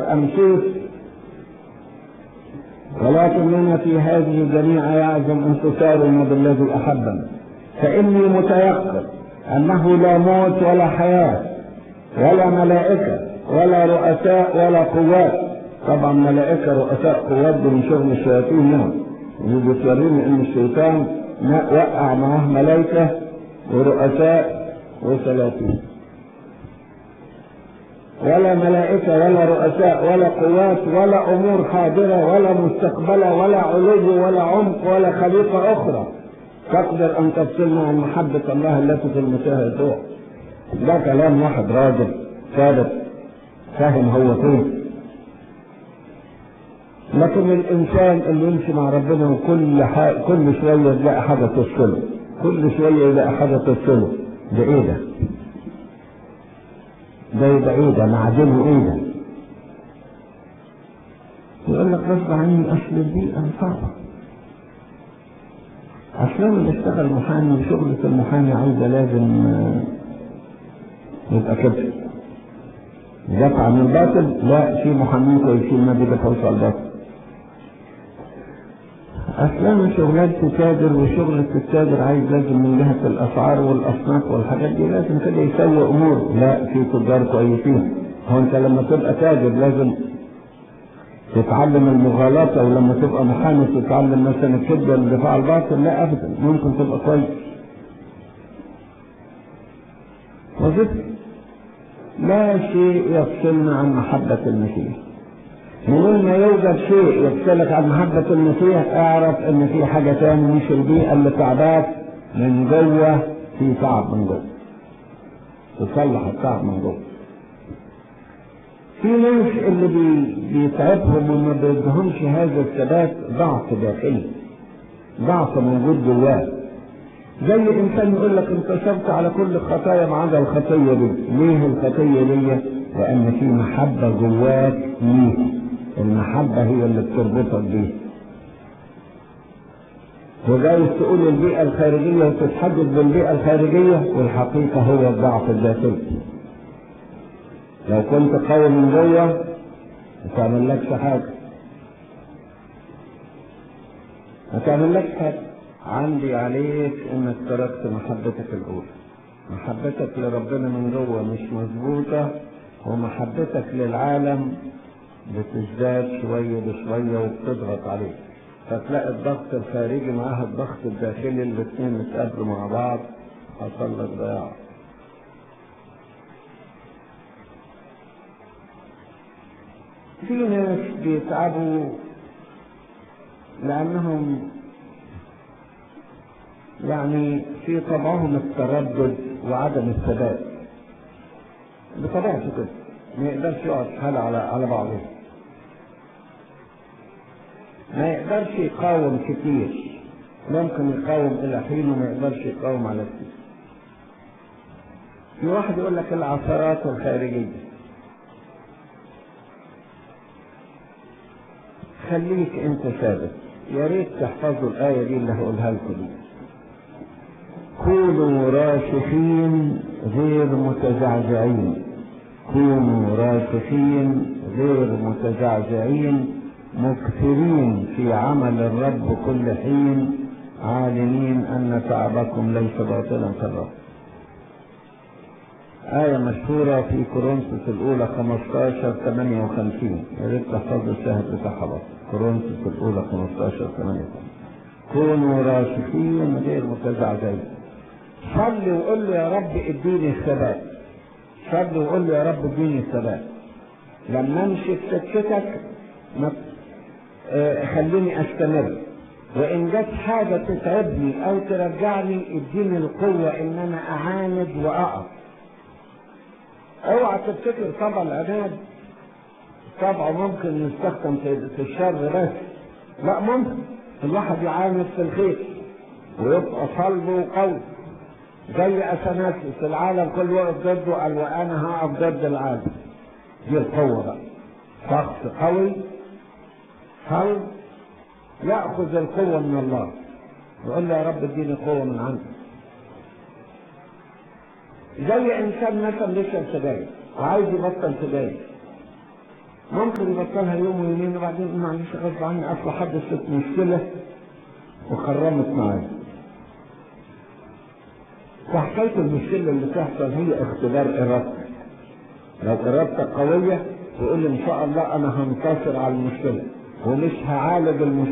أمشيت ولكننا في هذه الجميع يعزم أن تسارنا بالذي أحبنا فإني متيقن أنه لا موت ولا حياة ولا ملائكة ولا رؤساء ولا قوات طبعا ملائكة رؤساء قوات دي من شغل الشياطين نعم اللي بتوريني ان الشيطان وقع معاه ملائكة ورؤساء وسلاطين ولا ملائكة ولا رؤساء ولا قوات ولا أمور حاضرة ولا مستقبلة ولا علو ولا عمق ولا خليقة أخرى تقدر أن تفصلنا عن محبة الله التي في المسيح يسوع ده كلام واحد راجل ثابت فاهم هو فين لكن الإنسان اللي يمشي مع ربنا وكل حاجة كل شوية يلاقي حاجة تفصله كل شوية يلاقي حاجة تفصله ده إيه ده؟ ده يبقى ايه ده معدنه ايه ده يقول لك غصب عني اصل البيئة صعبة اصلا اللي اشتغل محامي شغلة المحامي عايزة لازم يبقى كده دفع عن الباطل لا في محامين كويسين ما بيدفعوش على الباطل اصلا شغلانة تاجر وشغلة التاجر عايز لازم من جهة الاسعار والاصناف والحاجات دي لازم كده يسوي امور لا في تجار كويسين هو انت لما تبقى تاجر لازم تتعلم المغالطة ولما تبقى محامي تتعلم مثلا الكذب والدفاع عن الباطل لا ابدا ممكن تبقى كويس وظيفتي لا شيء يفصلنا عن محبة المسيح من ما يوجد شيء يفصلك عن محبة المسيح اعرف ان في حاجة تاني مش البيئة اللي تعباك من جوه في تعب من جوه تصلح التعب من جوه في ناس اللي بي بيتعبهم وما بيدهمش هذا الثبات ضعف داخلي ضعف موجود جواه زي انسان يقول لك انتصرت على كل الخطايا ما عدا الخطيه دي ليه الخطيه دي لان في محبه جواك ليه المحبه هي اللي بتربطك بيه وجايز تقول البيئه الخارجيه وتتحدد بالبيئه الخارجيه والحقيقه هو الضعف الداخلي لو كنت قوي من جوه ما تعملكش حاجه ما تعملكش حاجه عندي عليك انك تركت محبتك الاولى محبتك لربنا من جوه مش مظبوطة ومحبتك للعالم بتزداد شوية بشوية وبتضغط عليك فتلاقي الضغط الخارجي معاها الضغط الداخلي الاثنين اتقابلوا مع بعض حصل لك ضياع في ناس بيتعبوا لأنهم يعني في طبعهم التردد وعدم الثبات بطبيعته كده ما يقدرش يقعد حالة على على بعضه ما يقدرش يقاوم كتير ممكن يقاوم إلى حين وما يقدرش يقاوم على كتير في واحد يقول لك العثرات الخارجية خليك انت ثابت يا ريت تحفظوا الآية دي اللي هقولها لكم دي كونوا راسخين غير متزعزعين كونوا راسخين غير متزعزعين مكثرين في عمل الرب كل حين عالمين أن تعبكم ليس باطلا في الرب آية مشهورة في كورنثوس الأولى 15 58 يا ريت تحفظوا الشاهد بتاعها بس كورنثوس الأولى 15 58 كونوا راسخين غير متزعزعين صلي وقول له يا رب اديني الثبات صلي وقول له يا رب اديني الثبات لما امشي في سكتك ما آه خليني استمر وان جت حاجه تتعبني او ترجعني اديني القوه ان انا اعاند واقف اوعى تفتكر طبع العناد طبعه ممكن يستخدم في الشر بس لا ممكن الواحد يعاند في الخير ويبقى صلبه قوي زي اثناسيوس العالم كله وقف ضده قال وانا هقف ضد العالم دي القوه بقى شخص قوي صلب ياخذ القوه من الله يقول له يا رب اديني قوه من عندك زي انسان مثلا بيشرب سجاير وعايز يبطل سجاير ممكن يبطلها يوم ويومين وبعدين يقول معلش غصب عني اصل حدثت مشكله وخرمت معايا فحكايه المشكله اللي تحصل هي اختبار ارادتك لو ارادتك قويه تقول ان شاء الله انا هنتصر على المشكله ومش هعالج المشكله